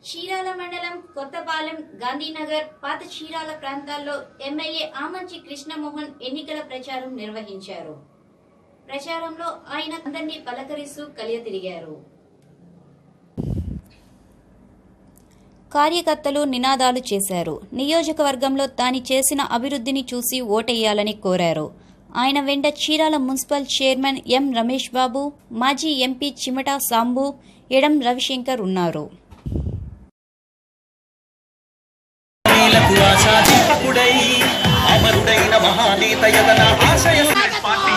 చీరాల మండలం కొత్తపాలెం గాంధీనగర్ పాత చీరాల ప్రాంతాల్లో ఎమ్మెల్యే ఆమంచి కృష్ణమోహన్ ఎన్నికల ప్రచారం నిర్వహించారు ప్రచారంలో ఆయన అందరినీ పలకరిస్తూ కలియ తిరిగారు కార్యకర్తలు నినాదాలు చేశారు నియోజకవర్గంలో తాను చేసిన అభివృద్ధిని చూసి ఓటెయ్యాలని కోరారు ఆయన వెంట Chirala municipal chairman M Ramesh Babu మాజీ ఎంపీ చిమటా సాంబు ఎడం రవిశంకర్ ఉన్నారు వీలకు ఆశాదీపకుడై అమరుడైన మహానేత యదన ఆశయ party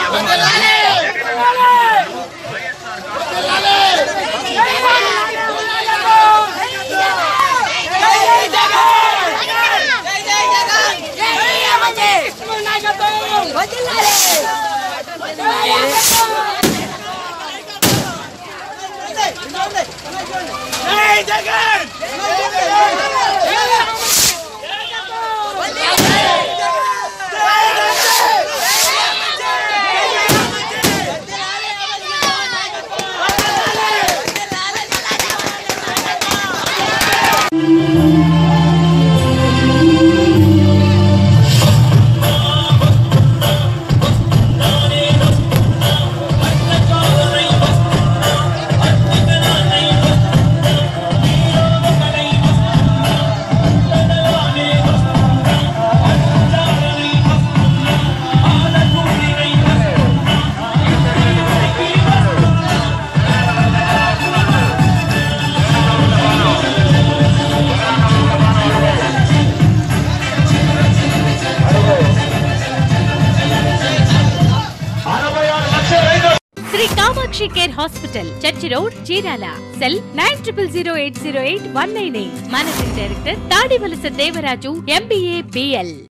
Shri Kamakshi care hospital church road Chirala cell nine triple zero eight zero eight one nine eight managing director Tadivalasa Devaraju MBA BL